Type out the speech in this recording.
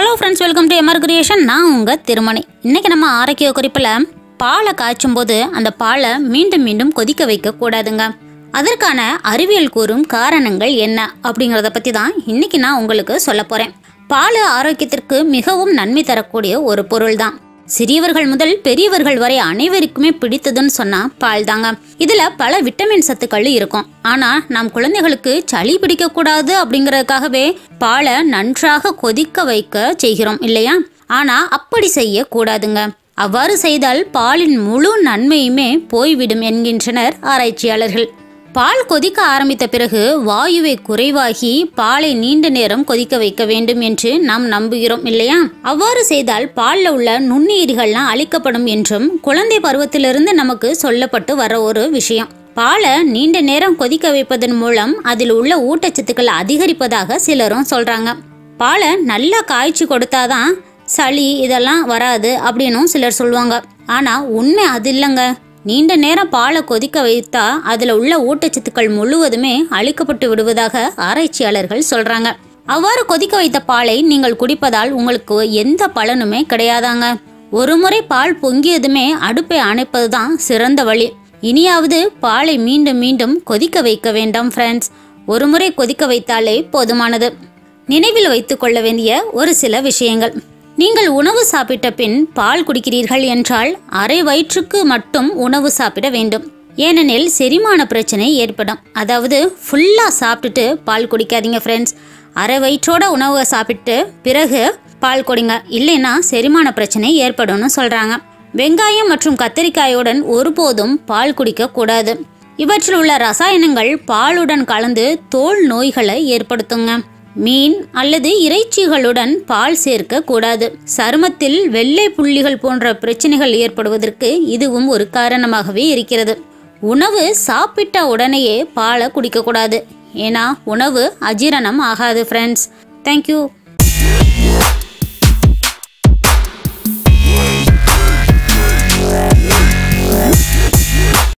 hello friends welcome to MR creation நான் உங்கள் திருமணி இன்னைக்கு நம்ம ஆரோக்கிய குறிப்பில் பாலை காய்ச்சும் போது அந்த பாலை மீண்டும் மீண்டும் கொதிக்க வைக்க கூடாதுங்க அதற்கான அறிவியல் கூறும் காரணங்கள் என்ன அப்படிங்கிறத பற்றி தான் இன்னைக்கு நான் உங்களுக்கு சொல்ல போகிறேன் பால் ஆரோக்கியத்திற்கு மிகவும் நன்மை தரக்கூடிய ஒரு பொருள் தான் சிறியவர்கள் முதல் பெரியவர்கள் வரை அனைவருக்குமே பிடித்ததுன்னு சொன்னா பால் தாங்க இதுல பல விட்டமின் சத்துக்கள் இருக்கும் ஆனா நம் குழந்தைகளுக்கு சளி பிடிக்க கூடாது அப்படிங்கறதுக்காகவே பாலை நன்றாக கொதிக்க வைக்க செய்கிறோம் இல்லையா ஆனா அப்படி செய்ய கூடாதுங்க அவ்வாறு செய்தால் பாலின் முழு நன்மையுமே போய்விடும் என்கின்றனர் ஆராய்ச்சியாளர்கள் பால் கொதிக்க ஆரம்பித்த பிறகு வாயுவை குறைவாகி பாலை நீண்ட நேரம் கொதிக்க வைக்க வேண்டும் என்று நாம் நம்புகிறோம் இல்லையா அவ்வாறு செய்தால் பால்ல உள்ள நுண்ணுயிரிகள்லாம் அழிக்கப்படும் என்றும் குழந்தை பருவத்திலிருந்து நமக்கு சொல்லப்பட்டு வர ஒரு விஷயம் பாலை நீண்ட நேரம் கொதிக்க வைப்பதன் மூலம் அதில் உள்ள ஊட்டச்சத்துக்கள் அதிகரிப்பதாக சிலரும் சொல்றாங்க பாலை நல்லா காய்ச்சி கொடுத்தாதான் சளி இதெல்லாம் வராது அப்படின்னும் சிலர் சொல்லுவாங்க ஆனா உண்மை அது இல்லைங்க நீண்ட நேரம் பாலை கொதிக்க வைத்தா அதுல உள்ள ஊட்டச்சத்துக்கள் முழுவதுமே அழிக்கப்பட்டு விடுவதாக ஆராய்ச்சியாளர்கள் சொல்றாங்க அவ்வாறு கொதிக்க வைத்த பாலை நீங்கள் குடிப்பதால் உங்களுக்கு எந்த பலனுமே கிடையாதாங்க ஒரு முறை பால் பொங்கியதுமே அடுப்பை அணைப்பதுதான் சிறந்த வழி இனியாவது பாலை மீண்டும் மீண்டும் கொதிக்க வைக்க வேண்டாம் ஃப்ரெண்ட்ஸ் ஒரு முறை கொதிக்க வைத்தாலே போதுமானது நினைவில் வைத்துக் கொள்ள வேண்டிய ஒரு சில விஷயங்கள் நீங்கள் உணவு சாப்பிட்ட பின் பால் குடிக்கிறீர்கள் என்றால் அரை வயிற்றுக்கு மட்டும் உணவு சாப்பிட வேண்டும் ஏனெனில் செரிமான பிரச்சனை ஏற்படும் அதாவது ஃபுல்லாக சாப்பிட்டுட்டு பால் குடிக்காதீங்க ஃப்ரெண்ட்ஸ் அரை வயிற்றோட உணவை சாப்பிட்டு பிறகு பால் குடிங்க இல்லைன்னா செரிமான பிரச்சனை ஏற்படும்னு சொல்கிறாங்க வெங்காயம் மற்றும் கத்தரிக்காயுடன் ஒருபோதும் பால் குடிக்க கூடாது இவற்றில் உள்ள ரசாயனங்கள் பாலுடன் கலந்து தோல் நோய்களை ஏற்படுத்துங்க மீன் அல்லது இறைச்சிகளுடன் பால் சேர்க்க கூடாது சருமத்தில் வெள்ளை புள்ளிகள் போன்ற பிரச்சனைகள் ஏற்படுவதற்கு இதுவும் ஒரு காரணமாகவே இருக்கிறது உணவு சாப்பிட்ட உடனேயே பாலை குடிக்கக்கூடாது ஏன்னா உணவு அஜீரணம் ஆகாது ஃப்ரெண்ட்ஸ் தேங்க்யூ